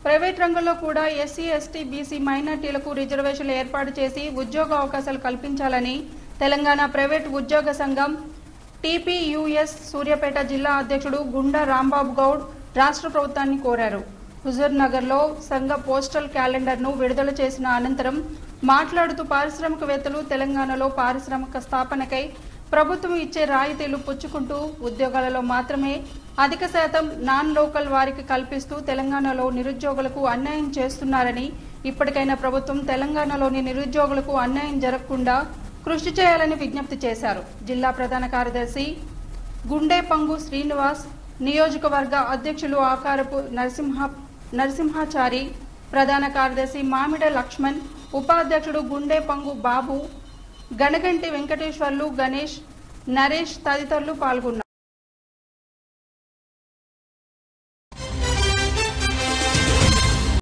private రంగంలో కూడా SC ST BC మైనార్టీలకు రిజర్వేషన్లు ఏర్పాటు చేసి ఉద్యోగ అవకాశాలు కల్పించాలని తెలంగాణ ప్రైవేట్ ఉద్యోగ సంఘం టీపీయూఎస్ సూర్యాపేట జిల్లా అధ్యక్షుడు గుండా రాంబాబు గౌడ్ రాష్ట్ర ప్రభుత్వాన్ని కోరారు హుజూర్ నగర్లో సంఘ పోస్టల్ క్యాలెండర్ను విడుదల చేసిన అనంతరం మాట్లాడుతూ పారిశ్రామికవేత్తలు తెలంగాణలో పారిశ్రామిక స్థాపనకై ప్రభుత్వం ఇచ్చే రాయితీలు పుచ్చుకుంటూ ఉద్యోగాలలో మాత్రమే అధిక శాతం నాన్ లోకల్ వారికి కల్పిస్తూ తెలంగాణలో నిరుద్యోగులకు అన్యాయం చేస్తున్నారని ఇప్పటికైనా ప్రభుత్వం తెలంగాణలోని నిరుద్యోగులకు అన్యాయం జరగకుండా కృషి చేయాలని విజ్ఞప్తి చేశారు జిల్లా ప్రధాన కార్యదర్శి గుండె పంగు శ్రీనివాస్ నియోజకవర్గ అధ్యక్షులు ఆకారపు నరసింహ నరసింహాచారి ప్రధాన కార్యదర్శి మామిడ లక్ష్మణ్ ఉపాధ్యక్షుడు గుండె పంగు బాబు గణగంటి వెంకటేశ్వర్లు గణేష్ నరేష్ తదితరులు పాల్గొన్నారు